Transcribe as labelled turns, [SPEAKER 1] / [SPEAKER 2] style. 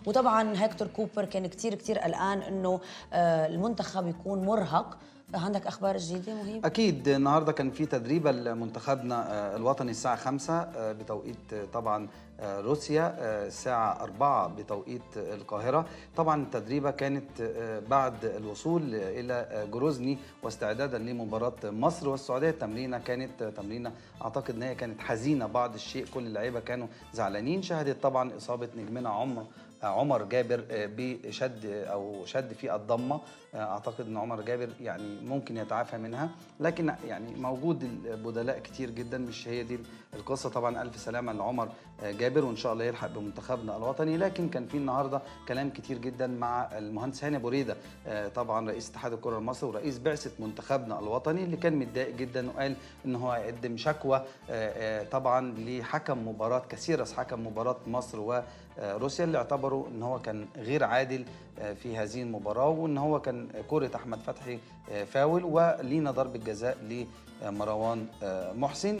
[SPEAKER 1] وطبعا هيكتور كوبر كان كتير كتير قلقان انه آه، المنتخب يكون مرهق عندك اخبار جديده مهيب
[SPEAKER 2] اكيد النهارده كان في تدريبه لمنتخبنا آه، الوطني الساعه 5 آه، بتوقيت آه، طبعا آه، روسيا آه، الساعه 4 بتوقيت آه، القاهره طبعا التدريبه كانت آه، بعد الوصول الى آه، جروزني واستعدادا لمباراه مصر والسعوديه التمرينه كانت آه، تمرينه اعتقد ان هي كانت حزينه بعض الشيء كل اللعيبه كانوا زعلانين شهدت طبعا اصابه نجمنا عمر عمر جابر آه، بشد او شد في الضمه آه، اعتقد ان عمر جابر يعني ممكن يتعافى منها لكن يعني موجود البدلاء كتير جدا مش هي دي القصه طبعا الف سلامه لعمر آه، جابر وان شاء الله يلحق بمنتخبنا الوطني لكن كان في النهارده كلام كتير جدا مع المهندس هاني ابو ريده آه، طبعا رئيس اتحاد الكره المصري ورئيس بعثه منتخبنا الوطني اللي كان متضايق جدا وقال ان هو هيقدم شكوى آه، آه، طبعا لحكم مباراه كسيرس حكم مباراه مصر وروسيا اللي اعتبروا ان هو كان غير عادل آه، في هذه المباراه وان هو كان كره احمد فتحي آه، فاول ولينا ضربه جزاء لمروان آه، محسن